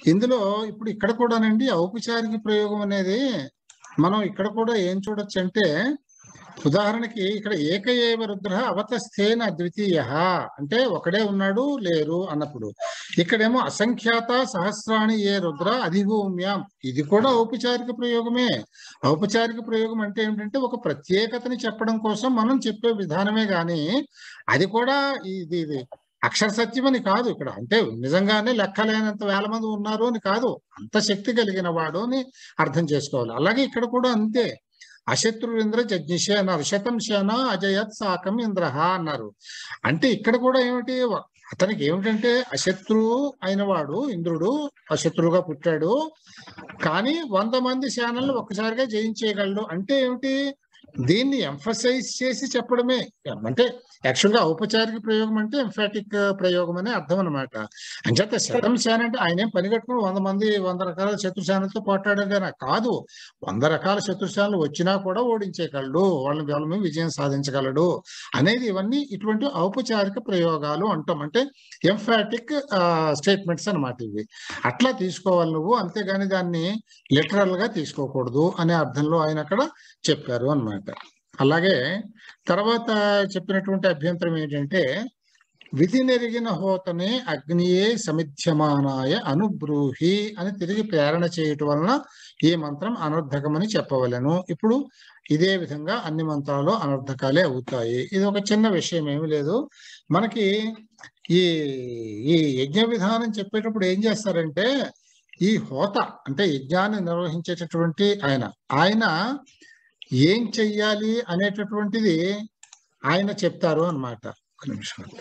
ఇందులో ఇప్పుడు ఇక్కడ కూడానండి ఔపచారిక ప్రయోగం అనేది మనం ఇక్కడ కూడా ఏం చూడొచ్చు అంటే ఉదాహరణకి ఇక్కడ ఏక ఏవ రుద్ర అవతస్థేన అద్వితీయ అంటే ఒకడే ఉన్నాడు లేరు అన్నప్పుడు ఇక్కడేమో అసంఖ్యాత సహస్రాణి ఏ రుద్ర అధిభూమ్యాం ఇది కూడా ఔపచారిక ప్రయోగమే ఔపచారిక ప్రయోగం అంటే ఏమిటంటే ఒక ప్రత్యేకతని చెప్పడం కోసం మనం చెప్పే విధానమే గాని అది కూడా ఇది ఇది అక్షర సత్యం అని కాదు ఇక్కడ అంటే నిజంగానే లెక్కలేనంత వేల మంది ఉన్నారు అని కాదు అంత శక్తి కలిగిన వాడు అని అర్థం చేసుకోవాలి అలాగే ఇక్కడ కూడా అంతే అశత్రురింద్ర జజ్ఞిషే అన్నారు శతం శన అజయత్ సాకం ఇంద్ర అన్నారు అంటే ఇక్కడ కూడా ఏమిటి అతనికి ఏమిటంటే అశత్రువు అయిన వాడు ఇంద్రుడు అశత్రువుగా పుట్టాడు కానీ వంద మంది సేనలను ఒక్కసారిగా జయించేయగలడు అంటే ఏమిటి దీన్ని ఎంఫసైజ్ చేసి చెప్పడమే అంటే యాక్చువల్ గా ఔపచారిక ప్రయోగం అంటే ఎంఫాటిక్ ప్రయోగం అనే అర్థం అనమాట అంచేత శతం సేన అంటే ఆయన ఏం పని కట్టుకుని వంద మంది వంద రకాల శత్రుసేనలతో పోట్లాడగానే కాదు వంద రకాల శత్రుసేనలు వచ్చినా కూడా ఓడించేయగలడు వాళ్ళని వాళ్ళ మీద విజయం సాధించగలడు అనేది ఇవన్నీ ఇటువంటి ఔపచారిక ప్రయోగాలు అంటాం అంటే ఎంఫాటిక్ స్టేట్మెంట్స్ అన్నమాట ఇవి అట్లా తీసుకోవాలి నువ్వు అంతేగాని దాన్ని లిటరల్ గా తీసుకోకూడదు అనే అర్థంలో ఆయన అక్కడ చెప్పారు అన్నమాట అలాగే తర్వాత చెప్పినటువంటి అభ్యంతరం ఏంటంటే విధి నెరిగిన హోతనే అగ్నియే సమిధ్యమానాయ అనుబ్రూహి అని తిరిగి ప్రేరణ చేయటం వలన ఈ మంత్రం అనర్థకమని చెప్పవలను ఇప్పుడు ఇదే విధంగా అన్ని మంత్రాలు అనర్థకాలే అవుతాయి ఇది ఒక చిన్న విషయం ఏమి లేదు మనకి ఈ ఈ యజ్ఞ విధానం చెప్పేటప్పుడు ఏం చేస్తారంటే ఈ హోత అంటే యజ్ఞాన్ని నిర్వహించేటటువంటి ఆయన ఆయన ఏం చెయ్యాలి అనేటటువంటిది ఆయన చెప్తారు అన్నమాట ఒక నిమిషం అండి.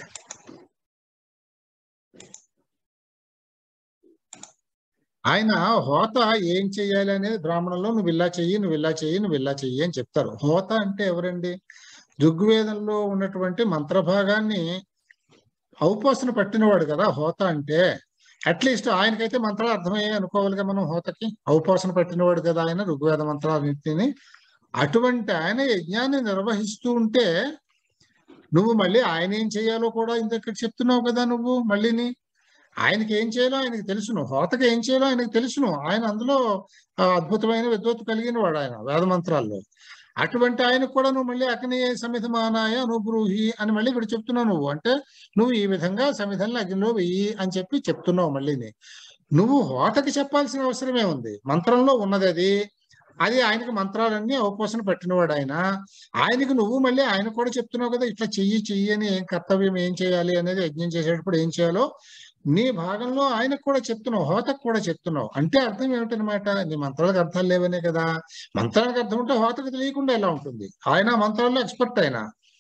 ఆయన హోత ఏం చెయ్యాలి అనేది బ్రాహ్మణంలో నువ్వు ఇలా చెయ్యి నువ్వు ఇలా చెయ్యి నువ్వు ఇలా చెయ్యి అని చెప్తారు హోత అంటే ఎవరండి ఋగ్వేదంలో ఉన్నటువంటి మంత్రభాగాన్ని ఔపోసన పట్టినవాడు కదా హోత అంటే అట్లీస్ట్ ఆయనకైతే మంత్రాలు అర్థమయ్యాయి అనుకోవాలిగా మనం హోతకి ఔపోసన పట్టినవాడు కదా ఆయన ఋగ్వేద మంత్రాలన్నింటినీ అటువంటి ఆయన యజ్ఞాన్ని నిర్వహిస్తూ ఉంటే నువ్వు మళ్ళీ ఆయన ఏం చేయాలో కూడా ఇంతక్కడ చెప్తున్నావు కదా నువ్వు మళ్ళీని ఆయనకి ఏం చేయాలో ఆయనకి తెలుసును హోతకి ఏం చేయాలో ఆయనకి తెలుసును ఆయన అందులో ఆ, అద్భుతమైన విద్వత్తు కలిగిన వాడు ఆయన వేద మంత్రాల్లో అటువంటి ఆయనకు కూడా నువ్వు మళ్ళీ అగ్ని సమిధమానాయ అనుబ్రూహి అని మళ్ళీ ఇక్కడ చెప్తున్నావు నువ్వు అంటే నువ్వు ఈ విధంగా సమిధంలో అగ్నిలో వెయ్యి అని చెప్పి చెప్తున్నావు మళ్ళీని నువ్వు హోతకి చెప్పాల్సిన అవసరమే ఉంది మంత్రంలో ఉన్నది అది అది ఆయనకి మంత్రాలన్నీ అవపోసన పెట్టినవాడు ఆయన ఆయనకి నువ్వు మళ్ళీ ఆయన కూడా చెప్తున్నావు కదా ఇట్లా చెయ్యి చెయ్యి అని ఏం కర్తవ్యం ఏం చేయాలి అనేది యజ్ఞం చేసేటప్పుడు ఏం చేయాలో నీ భాగంలో ఆయనకు కూడా చెప్తున్నావు హోతకు కూడా చెప్తున్నావు అంటే అర్థం ఏమిటనమాట నీ మంత్రాలకు అర్థాలు లేవనే కదా మంత్రానికి అర్థం ఉంటే హోతకు తెలియకుండా ఎలా ఉంటుంది ఆయన ఆ మంత్రాల్లో ఎక్స్పర్ట్ ఆయన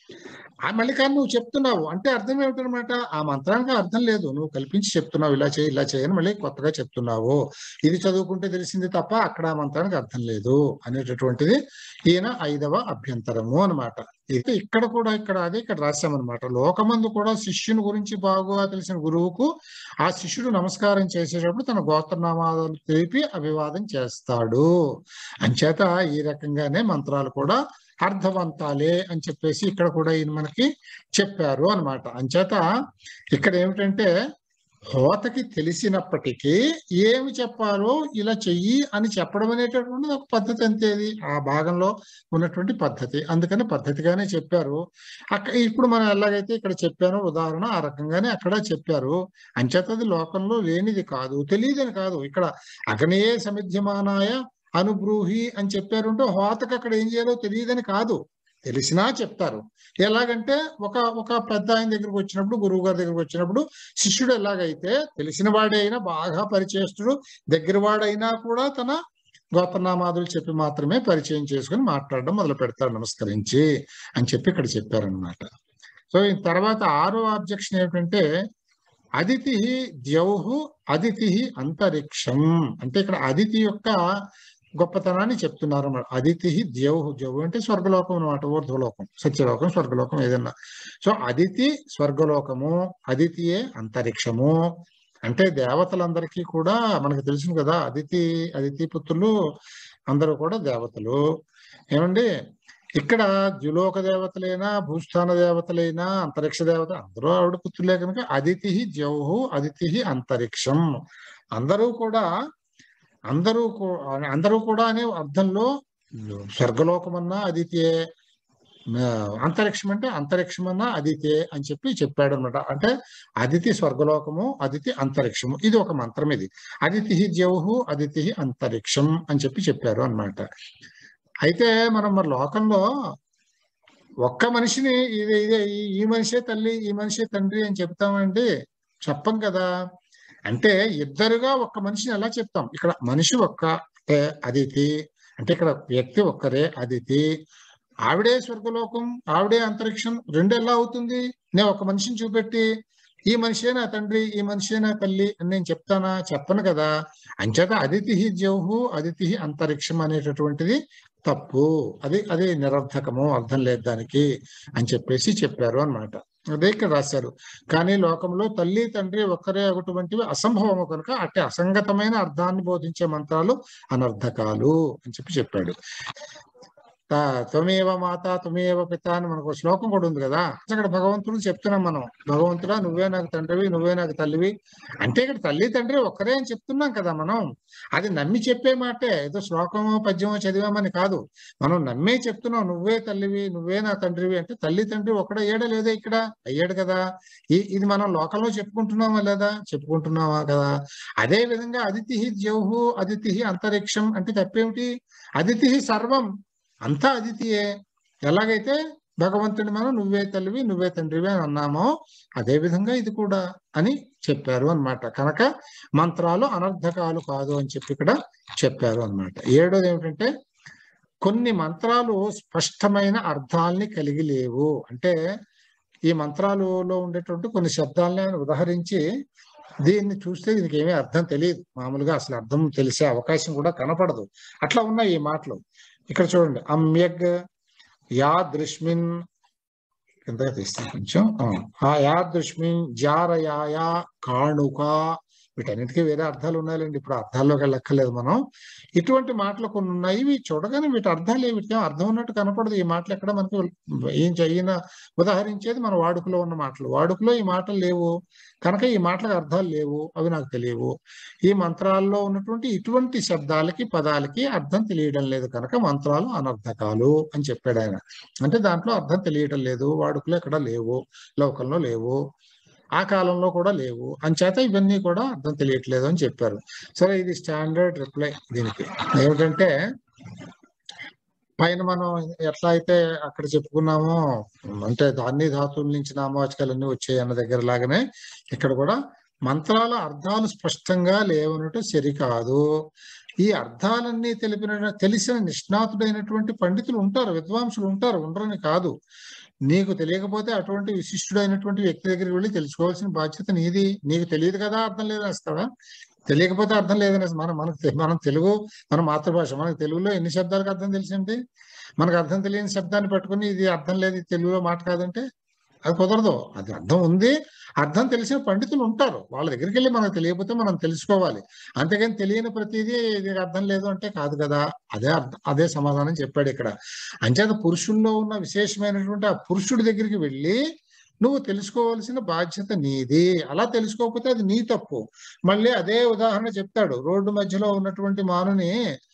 ఆ మళ్ళీ కానీ నువ్వు చెప్తున్నావు అంటే అర్థం ఏమిటనమాట ఆ మంత్రానికి అర్థం లేదు నువ్వు కల్పించి చెప్తున్నావు ఇలా చేయి ఇలా చేయని మళ్ళీ కొత్తగా చెప్తున్నావు ఇది చదువుకుంటే తెలిసింది తప్ప అక్కడ ఆ మంత్రానికి అర్థం లేదు అనేటటువంటిది ఈయన ఐదవ అభ్యంతరము అన్నమాట ఇది ఇక్కడ కూడా ఇక్కడ అదే ఇక్కడ రాశామన్నమాట లోకమందు కూడా శిష్యుని గురించి బాగా తెలిసిన గురువుకు ఆ శిష్యుడు నమస్కారం చేసేటప్పుడు తన గోత్రనామాలను తెలిపి అభివాదం చేస్తాడు అంచేత ఈ రకంగానే మంత్రాలు కూడా అర్థవంతాలే అని చెప్పేసి ఇక్కడ కూడా ఈయన మనకి చెప్పారు అన్నమాట అంచేత ఇక్కడ ఏమిటంటే హోతకి తెలిసినప్పటికీ ఏమి చెప్పాలో ఇలా చెయ్యి అని చెప్పడం అనేటటువంటిది ఒక పద్ధతి అంతేది ఆ భాగంలో ఉన్నటువంటి పద్ధతి అందుకని పద్ధతిగానే చెప్పారు అక్క ఇప్పుడు మనం ఎలాగైతే ఇక్కడ చెప్పానో ఉదాహరణ ఆ రకంగానే అక్కడ చెప్పారు అంచేతది లోకంలో లేనిది కాదు తెలియదని కాదు ఇక్కడ అగ్నియే సమిధ్యమానాయ అనుబ్రూహి అని చెప్పారుంటే హోతకు అక్కడ ఏం చేయాలో తెలియదని కాదు తెలిసినా చెప్తారు ఎలాగంటే ఒక ఒక పెద్ద ఆయన దగ్గరికి వచ్చినప్పుడు గురువు గారి దగ్గరికి వచ్చినప్పుడు శిష్యుడు ఎలాగైతే తెలిసిన వాడే అయినా బాగా పరిచయస్తుడు దగ్గర వాడైనా కూడా తన గోత్రనామాదులు చెప్పి మాత్రమే పరిచయం చేసుకుని మాట్లాడడం మొదలు పెడతాడు నమస్కరించి అని చెప్పి ఇక్కడ చెప్పారనమాట సో ఈ తర్వాత ఆరో ఆబ్జెక్షన్ ఏమిటంటే అదితి ద్యౌహు అదితి అంతరిక్షం అంటే ఇక్కడ అదితి యొక్క గొప్పతనాన్ని చెప్తున్నారు అన్నమాట అదితి ద్యౌహు ద్యౌహు అంటే స్వర్గలోకం అనమాట ఊర్ధ్వలోకం సత్యలోకం స్వర్గలోకం ఏదన్నా సో అదితి స్వర్గలోకము అదితియే అంతరిక్షము అంటే దేవతలందరికీ కూడా మనకు తెలుసు కదా అదితి అదితి పుత్రులు అందరూ కూడా దేవతలు ఏమండి ఇక్కడ ద్యులోక దేవతలైనా భూస్థాన దేవతలైనా అంతరిక్ష దేవత అందరూ ఆవిడ పుత్రులే కనుక అదితి ద్యౌహు అదితి అంతరిక్షం అందరూ కూడా అందరూ కూ- అందరూ కూడా అనే అర్థంలో స్వర్గలోకమన్నా అదితే ఆ, అంతరిక్షం అంటే అంతరిక్షం అన్నా అదితే అని చెప్పి చెప్పాడు అనమాట అంటే అదితి స్వర్గలోకము అదితి అంతరిక్షము ఇది ఒక మంత్రం ఇది అదితి జౌహు అదితి అంతరిక్షం అని చెప్పి చెప్పారు అన్నమాట అయితే మనం మరి లోకంలో ఒక్క మనిషిని ఇది ఇదే ఈ- ఈ మనిషే తల్లి ఈ మనిషే తండ్రి అని చెప్తామండి చెప్పం కదా అంటే ఇద్దరుగా ఒక్క మనిషిని ఎలా చెప్తాం ఇక్కడ మనిషి ఒక్క అంటే అదితి అంటే ఇక్కడ వ్యక్తి ఒక్కరే అదితి ఆవిడే స్వర్గలోకం ఆవిడే అంతరిక్షం రెండు ఎలా అవుతుంది నేను ఒక మనిషిని చూపెట్టి ఈ మనిషే నా తండ్రి ఈ మనిషే నా తల్లి అని నేను చెప్తానా చెప్పను కదా అంచేత అదితి జౌహు అదితి అంతరిక్షం అనేటటువంటిది తప్పు అది అది నిరర్థకము అర్థం లేదు దానికి అని చెప్పేసి చెప్పారు అన్నమాట అదే ఇక్కడ రాశారు కానీ లోకంలో తల్లి తండ్రి ఒక్కరే ఒకటువంటివి అసంభవము కనుక అట్టి అసంగతమైన అర్థాన్ని బోధించే మంత్రాలు అనర్థకాలు అని చెప్పి చెప్పాడు తా- త్వమేవ మాత త్వమేవ పిత అని మనకు ఒక శ్లోకం కూడా ఉంది కదా అక్కడ భగవంతుడు చెప్తున్నాం మనం భగవంతుడా నువ్వే నాకు తండ్రివి నువ్వే నాకు తల్లివి అంటే ఇక్కడ తల్లి తండ్రి ఒక్కరే అని చెప్తున్నాం కదా మనం అది నమ్మి చెప్పే మాటే ఏదో శ్లోకమో పద్యమో చదివామని కాదు మనం నమ్మే చెప్తున్నాం నువ్వే తల్లివి నువ్వే నా తండ్రివి అంటే తల్లి తండ్రి ఒక్కడ అయ్యాడా లేదా ఇక్కడ అయ్యాడు కదా ఈ ఇది మనం లోకంలో చెప్పుకుంటున్నామా లేదా చెప్పుకుంటున్నామా కదా అదే విధంగా అదితి జౌహు అదితి అంతరిక్షం అంటే తప్పేమిటి అదితి సర్వం అంతా అదితియే ఎలాగైతే భగవంతుని మనం నువ్వే తల్లివి నువ్వే తండ్రివి అని అన్నామో అదే విధంగా ఇది కూడా అని చెప్పారు అన్నమాట కనుక మంత్రాలు అనర్థకాలు కాదు అని చెప్పి ఇక్కడ చెప్పారు అన్నమాట ఏడోది ఏమిటంటే కొన్ని మంత్రాలు స్పష్టమైన అర్థాల్ని కలిగి లేవు అంటే ఈ మంత్రాలలో ఉండేటువంటి కొన్ని శబ్దాలని ఆయన ఉదహరించి దీన్ని చూస్తే దీనికి ఏమీ అర్థం తెలియదు మామూలుగా అసలు అర్థం తెలిసే అవకాశం కూడా కనపడదు అట్లా ఉన్నాయి ఈ మాటలు ఇక్కడ చూడండి అమ్యగ్ యాదృష్మిన్ కిందగా తీస్తాను కొంచెం ఆ, ఆ యాదృష్మిన్ జారయాయ కాణుక వీటన్నిటికీ వేరే అర్థాలు ఉన్నాయండి ఇప్పుడు అర్థాల్లోకి వెళ్ళక్కర్లేదు మనం ఇటువంటి మాటలు కొన్ని ఉన్నాయి ఇవి చూడగానే వీటి అర్థాలు ఏమి వీటికి ఏం అర్థం ఉన్నట్టు కనపడదు ఈ మాటలు ఎక్కడ మనకి ఏం చెయ్యిన ఉదాహరించేది మన వాడుకలో ఉన్న మాటలు వాడుకలో ఈ మాటలు లేవు కనుక ఈ మాటలకు అర్థాలు లేవు అవి నాకు తెలియవు ఈ మంత్రాల్లో ఉన్నటువంటి ఇటువంటి శబ్దాలకి పదాలకి అర్థం తెలియడం లేదు కనుక మంత్రాలు అనర్థకాలు అని చెప్పాడు ఆయన అంటే దాంట్లో అర్థం తెలియడం లేదు వాడుకలో ఎక్కడ లేవు లోకంలో లేవు ఆ కాలంలో కూడా లేవు అంచేత ఇవన్నీ కూడా అర్థం తెలియట్లేదు అని చెప్పారు సరే ఇది స్టాండర్డ్ రిప్లై దీనికి ఏమిటంటే పైన మనం ఎట్లా అయితే అక్కడ చెప్పుకున్నామో అంటే దాన్ని ధాతువుల నుంచి నామవాచకాలన్నీ వచ్చాయి అన్న దగ్గర లాగానే ఇక్కడ కూడా మంత్రాల అర్థాలు స్పష్టంగా లేవనట్టు సరికాదు ఈ అర్థాలన్నీ తెలిపిన తెలిసిన నిష్ణాతుడైనటువంటి పండితులు ఉంటారు విద్వాంసులు ఉంటారు ఉండరని కాదు నీకు తెలియకపోతే అటువంటి విశిష్టుడైనటువంటి వ్యక్తి దగ్గరికి వెళ్ళి తెలుసుకోవాల్సిన బాధ్యత నీది నీకు తెలియదు కదా అర్థం లేదని వస్తావా తెలియకపోతే అర్థం లేదని మనం మనకు తె- మనం తెలుగు మన మాతృభాష మనకు తెలుగులో ఎన్ని శబ్దాలకు అర్థం తెలిసింది మనకు అర్థం తెలియని శబ్దాన్ని పట్టుకుని ఇది అర్థం లేదు ఇది తెలుగులో మాట కాదంటే అది కుదరదు అది అర్థం ఉంది అర్థం తెలిసిన పండితులు ఉంటారు వాళ్ళ దగ్గరికి వెళ్ళి మనకు తెలియకపోతే మనం తెలుసుకోవాలి అంతేగాని తెలియని ప్రతిదీ ఇది అర్థం లేదు అంటే కాదు కదా అదే అర్థం అదే సమాధానం చెప్పాడు ఇక్కడ అంచేత పురుషుల్లో ఉన్న విశేషమైనటువంటి ఆ పురుషుడి దగ్గరికి వెళ్ళి నువ్వు తెలుసుకోవాల్సిన బాధ్యత నీది అలా తెలుసుకోకపోతే అది నీ తప్పు మళ్ళీ అదే ఉదాహరణ చెప్తాడు రోడ్డు మధ్యలో ఉన్నటువంటి మానుని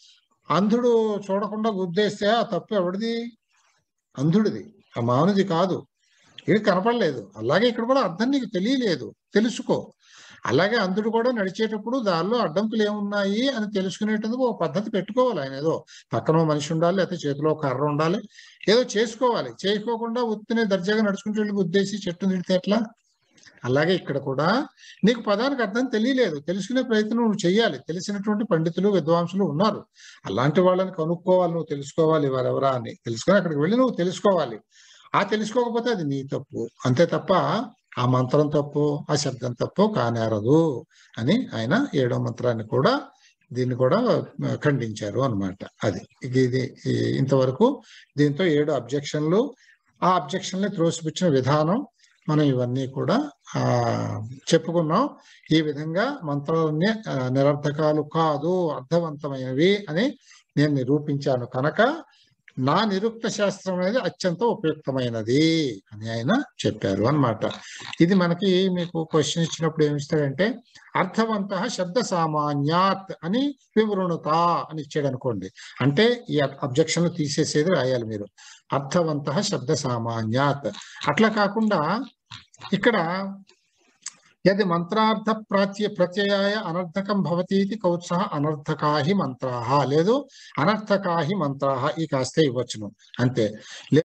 అంధుడు చూడకుండా గుద్దేస్తే ఆ తప్పు ఎవడిది అంధుడిది ఆ మానుది కాదు ఇది కనపడలేదు అలాగే ఇక్కడ కూడా అర్థం నీకు తెలియలేదు తెలుసుకో అలాగే అంధుడు కూడా నడిచేటప్పుడు దానిలో అడ్డంకులు ఏమున్నాయి అని తెలుసుకునేటందుకు ఒక పద్ధతి పెట్టుకోవాలి ఆయన ఏదో పక్కన ఓ మనిషి ఉండాలి లేకపోతే చేతిలో ఒక కర్ర ఉండాలి ఏదో చేసుకోవాలి చేసుకోకుండా ఉత్తినే దర్జాగా నడుచుకుంటూ వెళ్ళి ఉద్దేశి చెట్టు నిడితే ఎట్లా అలాగే ఇక్కడ కూడా నీకు పదానికి అర్థం తెలియలేదు తెలుసుకునే ప్రయత్నం నువ్వు చేయాలి తెలిసినటువంటి పండితులు విద్వాంసులు ఉన్నారు అలాంటి వాళ్ళని కనుక్కోవాలి నువ్వు తెలుసుకోవాలి వారెవరా అని తెలుసుకొని అక్కడికి వెళ్ళి నువ్వు తెలుసుకోవాలి ఆ తెలుసుకోకపోతే అది నీ తప్పు అంతే తప్ప ఆ మంత్రం తప్పు ఆ శబ్దం తప్పు కానేరదు అని ఆయన ఏడో మంత్రాన్ని కూడా దీన్ని కూడా ఆ, ఖండించారు అన్నమాట అది ఇక ఇది ఈ ఇంతవరకు దీంతో ఏడు అబ్జెక్షన్లు ఆ అబ్జెక్షన్ని త్రోసిపుచ్చిన విధానం మనం ఇవన్నీ కూడా ఆ చెప్పుకున్నాం ఈ విధంగా మంత్రాలన్నీ ఆ, నిరర్థకాలు కాదు అర్థవంతమైనవి అని నేను నిరూపించాను కనుక నా నిరుక్త శాస్త్రం అనేది అత్యంత ఉపయుక్తమైనది అని ఆయన చెప్పారు అన్నమాట ఇది మనకి మీకు క్వశ్చన్ ఇచ్చినప్పుడు ఏమి ఇస్తాడంటే అర్థవంత శబ్ద సామాన్యాత్ అని వివృణుత అని ఇచ్చాడు అనుకోండి అంటే ఈ అబ్జెక్షన్ తీసేసేది రాయాలి మీరు అర్థవంత శబ్ద సామాన్యాత్ అట్లా కాకుండా ఇక్కడ యది మంత్రార్థ ప్రాచ్య ప్రత్యయాయ అనర్థకం భవతి ఇది కౌత్సహ అనర్థకాహి మంత్రాహ లేదు అనర్థకాహి మంత్రాహ ఈ కాస్తే ఇవ్వచ్చును అంతే